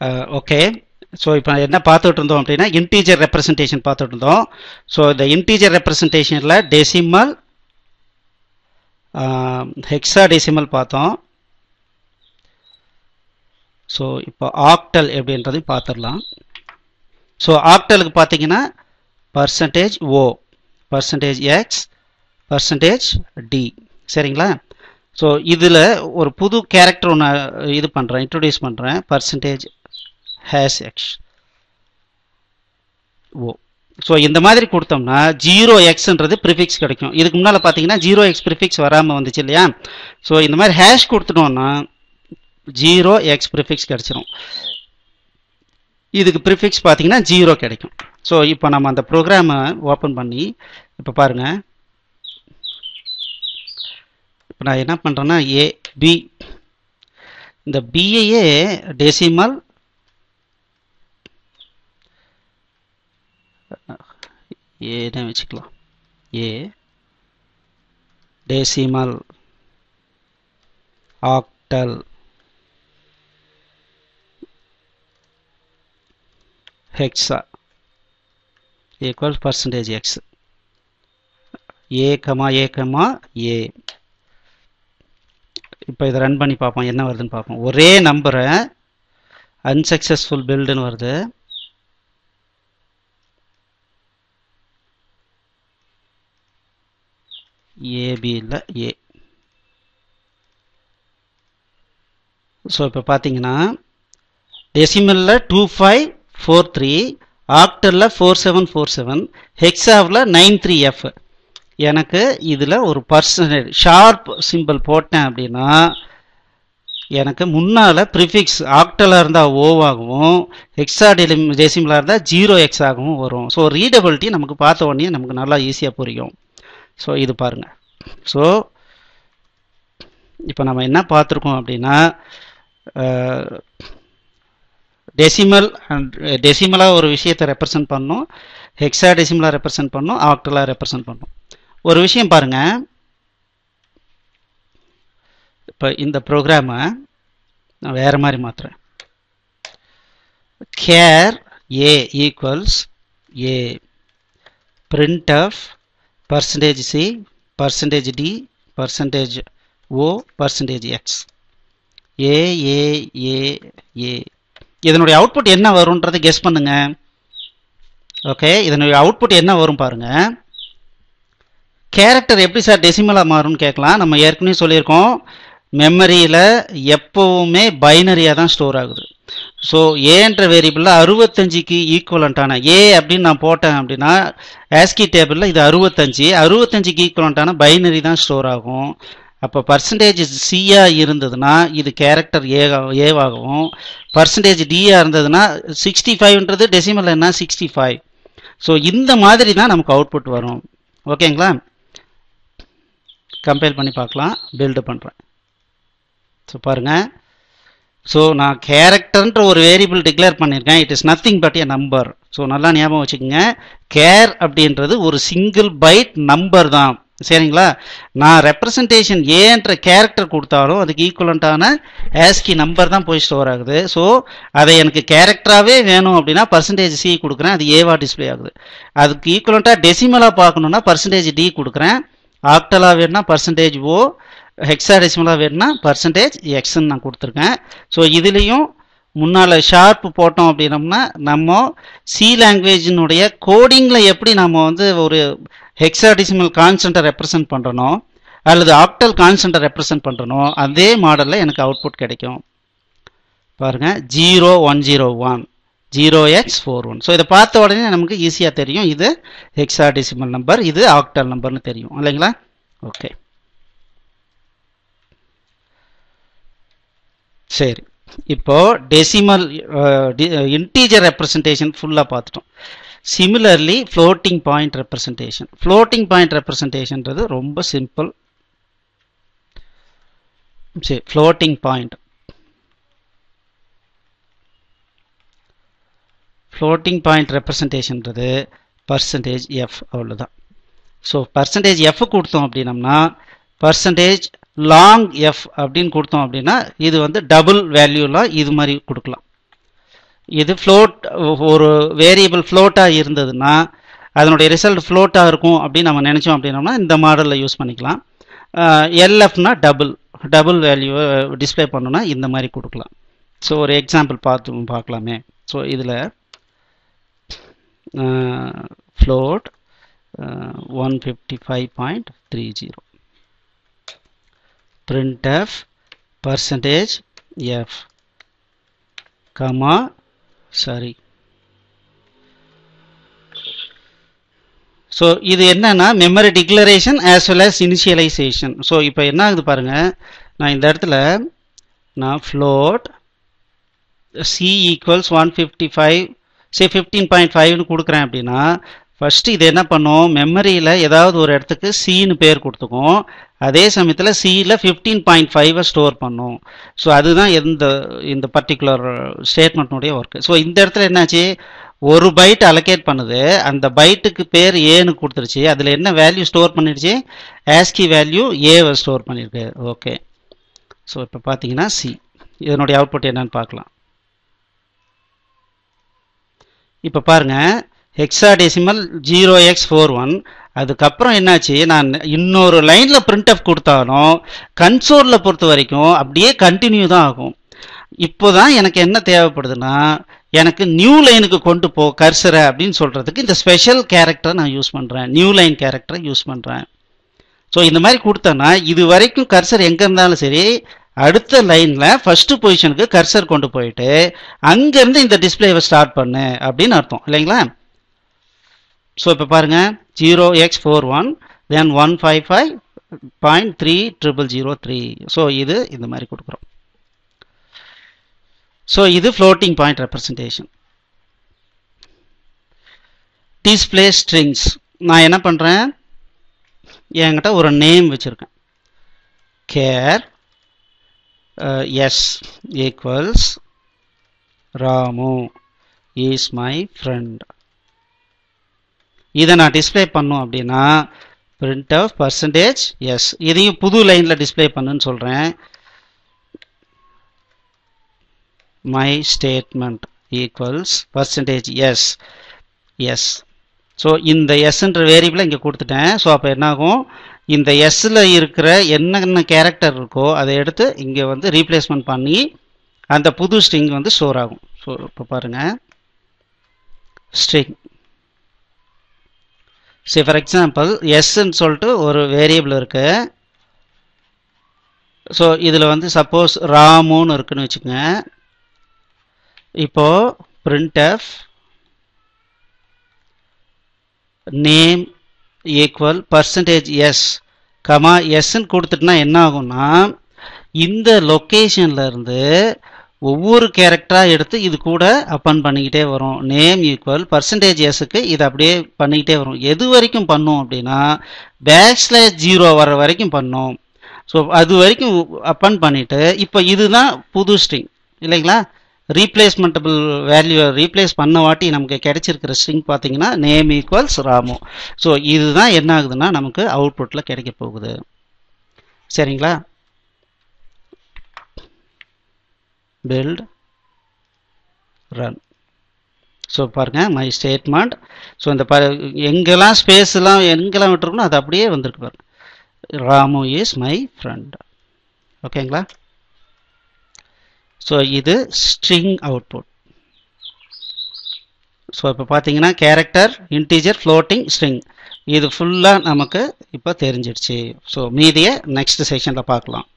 okay so இப்போ என்ன பார்த்துட்டு இருந்தோம் அப்படின்னா இன்டீஜர் ரெப்ரசன்டேஷன் பார்த்துட்டு இருந்தோம் ஸோ இந்த இன்டீஜர் ரெப்ரசன்டேஷனில் டெசிமல் ஹெக்ஸா டெசிமல் பார்த்தோம் ஸோ இப்போ ஆக்டல் எப்படின்றதையும் பார்த்துடலாம் ஸோ ஆக்டலுக்கு பார்த்தீங்கன்னா percentage O percentage X percentage D சரிங்களா ஸோ இதில் ஒரு புது கேரக்டர் ஒன்று இது பண்ணுறேன் இன்ட்ரடியூஸ் பண்ணுறேன் percentage hash X O so இந்த மாதிரி கொடுத்தோம்னா ஜீரோ எக்ஸ்ன்றது ப்ரிஃபிக்ஸ் கிடைக்கும் இதுக்கு முன்னால் பார்த்தீங்கன்னா ஜீரோ எக்ஸ் ப்ரிஃபிக்ஸ் வராமல் வந்துச்சு இல்லையா ஸோ இந்த மாதிரி ஹேஷ் கொடுத்துட்டோம்னா ஜீரோ எக்ஸ் ப்ரிஃபிக்ஸ் கிடைச்சிரும் இதுக்கு ப்ரிஃபிக்ஸ் பார்த்தீங்கன்னா ஜீரோ கிடைக்கும் ஸோ இப்போ நம்ம அந்த ப்ரோக்ராமை ஓப்பன் பண்ணி இப்போ பாருங்கள் இப்போ நான் என்ன பண்ணுறேன்னா ஏ பி இந்த பிஏயே டெசிமல் ஏன்னு வச்சுக்கலாம் A decimal octal hexa equal percentage X A comma A comma A இப்போ இதை ரன் பண்ணி பார்ப்போம் என்ன வருதுன்னு பார்ப்போம் ஒரே நம்பரை அன்சக்ஸஸ்ஃபுல் பில்டுன்னு வருது ஏபி இல்லை ஏ ஸோ இப்போ பார்த்தீங்கன்னா டெசிமலில் டூ ஃபைவ் ஃபோர் த்ரீ ஆக்டரில் ஃபோர் செவன் ஃபோர் செவன் ஹெக்ஸாவில் நைன் த்ரீ எஃப் எனக்கு இதில் ஒரு பர்சன்டேஜ் ஷார்ப் சிம்பிள் போட்டேன் அப்படின்னா எனக்கு முன்னால் ப்ரிஃபிக்ஸ் ஆக்டலாக இருந்தால் ஓவாகவும் ஹெக்ஸா டெலிம் டெசிமலாக இருந்தால் ஜீரோ எக்ஸ் ஆகவும் வரும் ஸோ ரீடபிலிட்டி நமக்கு பார்த்த உடனே நமக்கு நல்லா ஈஸியாக புரியும் ஸோ இது பாருங்கள் ஸோ இப்போ நம்ம என்ன பார்த்துருக்கோம் அப்படின்னா டெசிமல் டெசிமலாக ஒரு விஷயத்தை ரெப்ரசன்ட் பண்ணோம் ஹெக்ஸா டெசிமலாக ரெப்ரசன்ட் பண்ணோம் ஆக்டலாக ரெப்ரசன்ட் பண்ணோம் ஒரு விஷயம் பாருங்க இப்போ இந்த ப்ரோக்ராமை நான் வேற மாதிரி மாத்துறேன் char A equals A printf percentage C percentage D percentage O percentage X A A A A இதனுடைய அவுட்புட் என்ன வரும்ன்றதை கெஸ் பண்ணுங்க ஓகே இதனுடைய அவுட்புட் என்ன வரும் பாருங்க கேரக்டர் எப்படி சார் டெசிமலாக மாறும்னு கேட்கலாம் நம்ம ஏற்கனவே சொல்லியிருக்கோம் மெமரியில் எப்போவுமே பைனரியாக தான் ஸ்டோர் ஆகுது ஸோ ஏன்ற வேரியபிளில் அறுபத்தஞ்சுக்கு ஈக்குவலண்ட்டான ஏ அப்படின்னு நான் போட்டேன் அப்படின்னா ஆஸ்கி டேபிளில் இது அறுபத்தஞ்சு அறுபத்தஞ்சுக்கு ஈக்குவலண்ட்டான பைனரி தான் ஸ்டோர் ஆகும் அப்போ பர்சன்டேஜ் சியாக இருந்ததுன்னா இது கேரக்டர் ஏ ஏவாகவும் பர்சன்டேஜ் டியாக இருந்ததுன்னா சிக்ஸ்டி ஃபைவ்ன்றது டெசிமல் என்ன சிக்ஸ்டி ஃபைவ் ஸோ இந்த மாதிரி தான் நமக்கு அவுட்புட் வரும் ஓகேங்களா கம்பேர் பண்ணி பார்க்கலாம் பில்டு பண்ணுறேன் ஸோ பாருங்கள் ஸோ நான் கேரக்டர்ன்ற ஒரு வேரியபிள் டிக்ளேர் பண்ணியிருக்கேன் it is nothing but a number so நல்லா ஞாபகம் வச்சுக்கோங்க கேர் அப்படின்றது ஒரு சிங்கிள் பைட் நம்பர் தான் சரிங்களா நான் ரெப்ரசன்டேஷன் ஏன்ற கேரக்டர் கொடுத்தாலும் அதுக்கு ஈக்குவலண்ட்டான ஆஸ்கி நம்பர் தான் போய் ஸ்டோர் ஆகுது ஸோ அதை எனக்கு கேரக்டராகவே வேணும் அப்படின்னா பர்சன்டேஜ் சி கொடுக்குறேன் அது ஏவா டிஸ்பிளே ஆகுது அதுக்கு ஈக்குவலண்ட்டாக டெசிமலாக பார்க்கணுன்னா பர்சன்டேஜ் டி கொடுக்குறேன் ஆக்டலாக வேணும்னா பர்சன்டேஜ் ஓ ஹெக்ஸாடெசிமலாக வேணும்னா பர்சன்டேஜ் எக்ஸ்ன்னு நான் கொடுத்துருக்கேன் ஸோ இதுலேயும் முன்னால் ஷார்ப் போட்டோம் அப்படின்னம்னா நம்ம சி லாங்குவேஜினுடைய கோடிங்கில் எப்படி நம்ம வந்து ஒரு ஹெக்ஸாடெசிமல் கான்ஸ்டண்ட்டை ரெப்ரசன்ட் பண்ணுறனோ அல்லது ஆக்டல் கான்ஸ்டண்ட்டை ரெப்ரசன்ட் பண்ணுறனோ அதே மாடலில் எனக்கு அவுட்புட் கிடைக்கும் பாருங்கள் zero one zero one zero X four one so இதை பார்த்த உடனே நமக்கு ஈஸியாக தெரியும் இது ஹெக்ஸாடெசிமல் நம்பர் இது ஆக்டல் நம்பர்னு தெரியும் இல்லைங்களா ஓகே சரி இப்போ டெசிமல் இன்டீஜர் ரெப்ரசன்டேஷன் ஃபுல்லாக பார்த்துட்டோம் similarly floating point representation floating point ரெப்ரசன்டேஷன்றது ரொம்ப சிம்பிள் சரி ஃப்ளோட்டிங் பாயிண்ட் ஃப்ளோட்டிங் பாயிண்ட் ரெப்ரசன்டேஷன்றது பர்சன்டேஜ் எஃப் அவ்வளோதான் ஸோ பர்சன்டேஜ் எஃப் கொடுத்தோம் அப்படின்னம்னா பர்சன்டேஜ் லாங் எஃப் அப்படின்னு கொடுத்தோம் அப்படின்னா இது வந்து டபுள் வேல்யூலாம் இது மாதிரி கொடுக்கலாம் இது ஃப்ளோட் ஒரு வேரியபிள் ஃப்ளோட்டாக இருந்ததுன்னா அதனுடைய ரிசல்ட் ஃப்ளோட்டாக இருக்கும் அப்படின்னு நம்ம நினச்சோம் அப்படின்னோம்னா இந்த மாடலில் யூஸ் பண்ணிக்கலாம் எல்எஃப்னா டபுள் டபுள் வேல்யூவை டிஸ்ப்ளே பண்ணணும்னா இந்த மாதிரி கொடுக்கலாம் ஸோ ஒரு எக்ஸாம்பிள் பார்த்து பார்க்கலாமே ஸோ இதில் float one fifty five point three zero printf percentage f comma sorry so இது என்னன்னா memory declaration as well as initialization ஸோ இப்போ என்ன ஆகுது பாருங்க நான் இந்த இடத்துல நான் float C equals one fifty five சரி ஃபிஃப்டீன் பாயிண்ட் ஃபைவ்னு கொடுக்குறேன் அப்படின்னா ஃபர்ஸ்ட் இது என்ன பண்ணும் மெமரியில் ஏதாவது ஒரு இடத்துக்கு சின்னு பேர் கொடுத்துக்கும் அதே சமயத்தில் சியில் ஃபிஃப்டீன் பாயிண்ட் ஃபைவை ஸ்டோர் பண்ணும் ஸோ அதுதான் எந்த இந்த பர்டிகுலர் ஸ்டேட்மெண்ட்னுடைய ஒர்க்கு ஸோ இந்த இடத்துல என்னாச்சு ஒரு பைட் அலோகேட் பண்ணுது அந்த பைட்டுக்கு பேர் ஏன்னு கொடுத்துருச்சு அதில் என்ன வேல்யூ ஸ்டோர் பண்ணிடுச்சு ஆஸ்கி வேல்யூ ஏவை ஸ்டோர் பண்ணியிருக்கு ஓகே ஸோ இப்போ பார்த்தீங்கன்னா சி இதனுடைய அவுட்புட் என்னன்னு பார்க்கலாம் இப்போ பாருங்க hexadecimal zero X four one அதுக்கப்புறம் என்னாச்சு நான் இன்னொரு லைனில் பிரிண்ட் அப் கொடுத்தாலும் கன்சோலில் பொறுத்த வரைக்கும் அப்படியே கண்டினியூ தான் ஆகும் இப்போ தான் எனக்கு என்ன தேவைப்படுதுன்னா எனக்கு நியூ லைனுக்கு கொண்டு போ கர்சரை அப்படின்னு சொல்கிறதுக்கு இந்த ஸ்பெஷல் கேரக்டரை நான் யூஸ் பண்ணுறேன் நியூ லைன் கேரக்டரை யூஸ் பண்ணுறேன் ஸோ இந்த மாதிரி கொடுத்தேன்னா இது வரைக்கும் கர்சர் எங்கே இருந்தாலும் சரி அடுத்த லைனில் ஃபஸ்ட்டு பொசிஷனுக்கு கர்சர் கொண்டு போயிட்டு அங்கேருந்து இந்த டிஸ்பிளேவை ஸ்டார்ட் பண்ணு அப்படின்னு அர்த்தம் இல்லைங்களா ஸோ இப்போ பாருங்க zero X four one then one five five point three triple zero three so இது இந்த மாதிரி கொடுக்குறோம் ஸோ இது floating point representation display strings நான் என்ன பண்ணுறேன் என்கிட்ட ஒரு நேம் வச்சுருக்கேன் char S equals Ramu is my friend இதை நான் டிஸ்பிளே பண்ணும் அப்படின்னா பிரிண்ட் ஆஃப் பர்சன்டேஜ் எஸ் இதையும் புது லைனில் டிஸ்பிளே பண்ணுன்னு சொல்கிறேன் my statement equals percentage S S so இந்த எஸ்ன்ற வேரியபிளை இங்கே கொடுத்துட்டேன் ஸோ அப்போ என்னாகும் இந்த எஸ்ஸில் இருக்கிற என்னென்ன கேரக்டர் இருக்கோ அதை எடுத்து இங்கே வந்து ரீப்ளேஸ்மெண்ட் பண்ணி அந்த புது ஸ்ட்ரிங் வந்து ஸ்டோர் ஆகும் ஸோ இப்போ பாருங்கள் ஸ்ட்ரிங் சரி ஃபார் எக்ஸாம்பிள் எஸ்ன்னு சொல்லிட்டு ஒரு வேரியபிள் இருக்கு ஸோ இதில் வந்து சப்போஸ் ராமுன்னு இருக்குன்னு வச்சுக்கோங்க இப்போ printf name equal percentage S comma எஸ்ன்னு கொடுத்துட்டுனா என்ன ஆகும்னா இந்த லொக்கேஷன்ல இருந்து ஒவ்வொரு கேரக்டராக எடுத்து இது கூட அப்பன் பண்ணிக்கிட்டே வரும் நேம் ஈக்குவல் பர்சன்டேஜ் எஸ்ஸுக்கு இது அப்படியே பண்ணிக்கிட்டே வரும் எது வரைக்கும் பண்ணும் அப்படின்னா பேக் ஸ்லாஷ் ஜீரோ வர வரைக்கும் பண்ணும் ஸோ அது வரைக்கும் அப்பன் பண்ணிட்டு இப்போ இதுதான் புது ஸ்ட்ரிங் இல்லைங்களா ரீப்ளேஸ்மெண்டபிள் வேல்யூ ரீப்ளேஸ் பண்ண வாட்டி நமக்கு கிடைச்சிருக்கிற ஸ்ட்ரிங் பார்த்தீங்கன்னா நேம் ஈக்குவல்ஸ் ராமு ஸோ இதுதான் என்ன ஆகுதுன்னா நமக்கு அவுட்புட்டில் கிடைக்க போகுது சரிங்களா build run ஸோ பாருங்க மை ஸ்டேட்மெண்ட் ஸோ இந்த ப எங்கெல்லாம் ஸ்பேஸ்லாம் எங்கெல்லாம் விட்டுருக்கணும் அது அப்படியே வந்திருக்கு பாருங்க ராமு இஸ் மை ஃப்ரெண்ட் ஓகேங்களா ஸோ இது ஸ்ட்ரிங் அவுட்புட் ஸோ இப்போ பார்த்தீங்கன்னா கேரக்டர் இன்டீஜர் ஃப்ளோட்டிங் ஸ்ட்ரிங் இது ஃபுல்லாக நமக்கு இப்போ தெரிஞ்சிடுச்சு ஸோ மீதியை நெக்ஸ்ட் செஷனில் பார்க்கலாம்